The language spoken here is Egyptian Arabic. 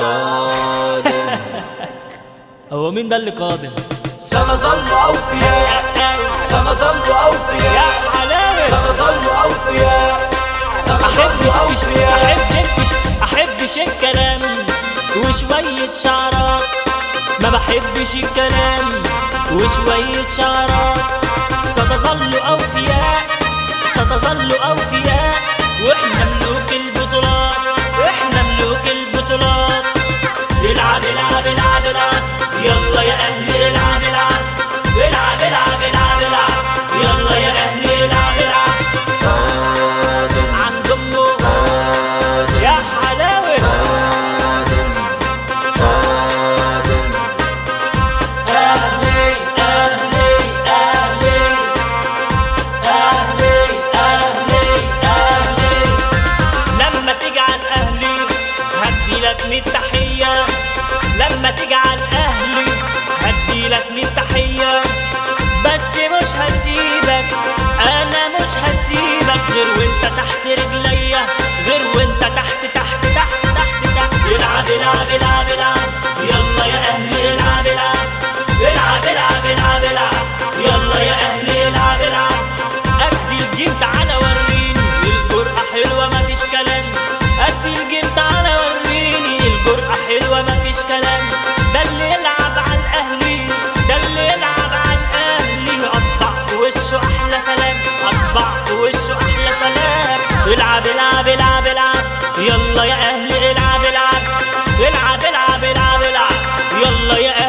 قادم هو مين ده اللي قادم سنظل أوفياء سنظل يا أوفياء حلاوه سنظل أوفياء سنظل احبش أوفياء احبش احبش الكلام وشوية شعرات ما بحبش الكلام وشوية شعرات ستظل أوفياء ستظل أوفياء واحنا ملوك البطولات احنا ملوك البطولات العب العب العب العب يلا يا أهلي العب العب العب العب العب العب يلا يا أهلي العب العب عند أمه يا حلاوة أهلي أهلي أهلي أهلي أهلي أهلي لما تجعل أهلي هديلك مية تحية لما تجعل أهلي هديلك مية تحية بس مش هسيبك أنا مش هسيبك غير وأنت تحت رجليا غير وأنت تحت تحت تحت تحت تحت العب العب العب العب يلا يا أهلي العب العب العب العب العب العب يلا يا أهلي العب العب أدي الجيم تعالى وريني الجرأة حلوة مفيش كلام أدي الجيم تعالى وريني الجرأة حلوة مفيش كلام ده اللي يلعب على الأهلي ده اللي يلعب على الأهلي أطبع في وشه أحلى سلام أطبع في وشه أحلى سلام العب العب العب العب يلا يا أهلي العب العب العب العب العب العب يلا يا